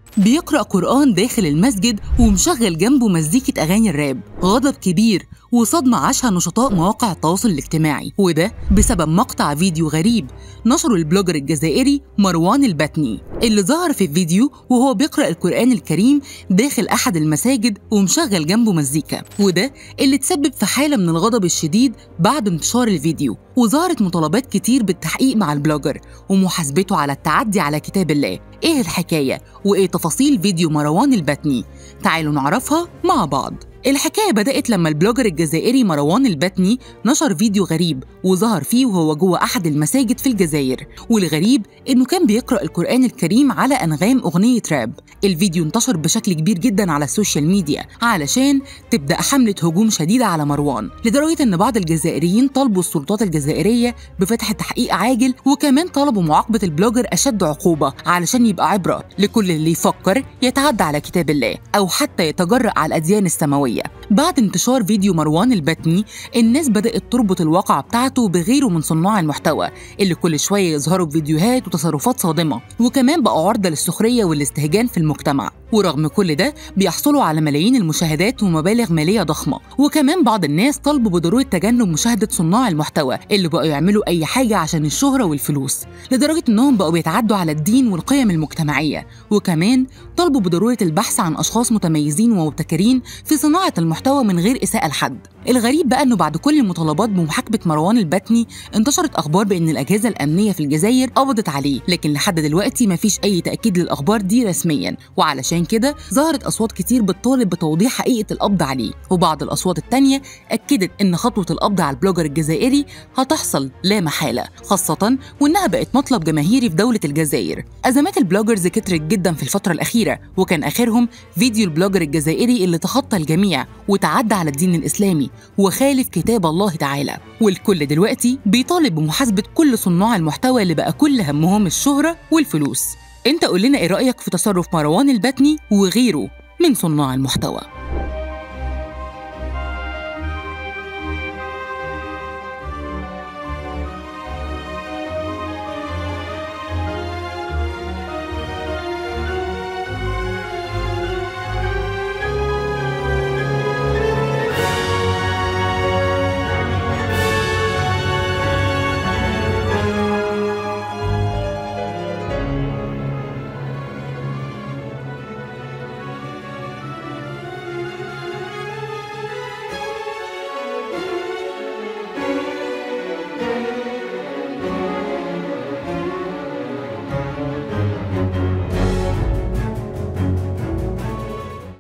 بيقرأ قرآن داخل المسجد ومشغل جنبه مزيكة أغاني الراب غضب كبير وصدمة عاشها نشطاء مواقع التواصل الاجتماعي وده بسبب مقطع فيديو غريب نشره البلوجر الجزائري مروان البتني اللي ظهر في الفيديو وهو بيقرأ القرآن الكريم داخل أحد المساجد ومشغل جنبه مزيكا وده اللي تسبب في حالة من الغضب الشديد بعد انتشار الفيديو وظهرت مطالبات كتير بالتحقيق مع البلوجر ومحاسبته على التعدي على كتاب الله ايه الحكاية وايه تفاصيل فيديو مروان البتني تعالوا نعرفها مع بعض الحكاية بدأت لما البلوجر الجزائري مروان البتني نشر فيديو غريب وظهر فيه وهو جوه أحد المساجد في الجزائر والغريب إنه كان بيقرأ القرآن الكريم على أنغام أغنية راب الفيديو انتشر بشكل كبير جدا على السوشيال ميديا علشان تبدأ حملة هجوم شديدة على مروان لدرجة إن بعض الجزائريين طالبوا السلطات الجزائرية بفتح تحقيق عاجل وكمان طلبوا معاقبة البلوجر أشد عقوبة علشان يبقى عبرة لكل اللي يفكر يتعدى على كتاب الله أو حتى يتجرأ على الأديان السماوية بعد انتشار فيديو مروان البتني الناس بدأت تربط الواقعة بتاعته بغيره من صناع المحتوى اللي كل شوية يظهروا بفيديوهات وتصرفات صادمة وكمان بقوا عرضة للسخرية والاستهجان في المجتمع ورغم كل ده بيحصلوا على ملايين المشاهدات ومبالغ مالية ضخمة وكمان بعض الناس طلبوا بضرورة تجنب مشاهدة صناع المحتوى اللي بقوا يعملوا أي حاجة عشان الشهرة والفلوس لدرجة إنهم بقوا بيتعدوا على الدين والقيم المجتمعية وكمان طلبوا بضرورة البحث عن أشخاص متميزين ومبتكرين في صناعة المحتوى من غير إساءة لحد الغريب بقى انه بعد كل المطالبات بمحاكمه مروان البتني انتشرت اخبار بان الاجهزه الامنيه في الجزائر قبضت عليه لكن لحد دلوقتي مفيش اي تاكيد للاخبار دي رسميا وعلشان كده ظهرت اصوات كتير بتطالب بتوضيح حقيقه القبض عليه وبعض الاصوات التانيه اكدت ان خطوه القبض على البلوجر الجزائري هتحصل لا محاله خاصه وانها بقت مطلب جماهيري في دوله الجزائر ازمات البلوجرز كترت جدا في الفتره الاخيره وكان اخرهم فيديو البلوجر الجزائري اللي تخطى الجميع وتعدى على الدين الاسلامي وخالف كتاب الله تعالى والكل دلوقتي بيطالب بمحاسبة كل صناع المحتوى اللي بقى كل همهم الشهرة والفلوس انت قول لنا ايه رأيك في تصرف مروان البتني وغيره من صناع المحتوى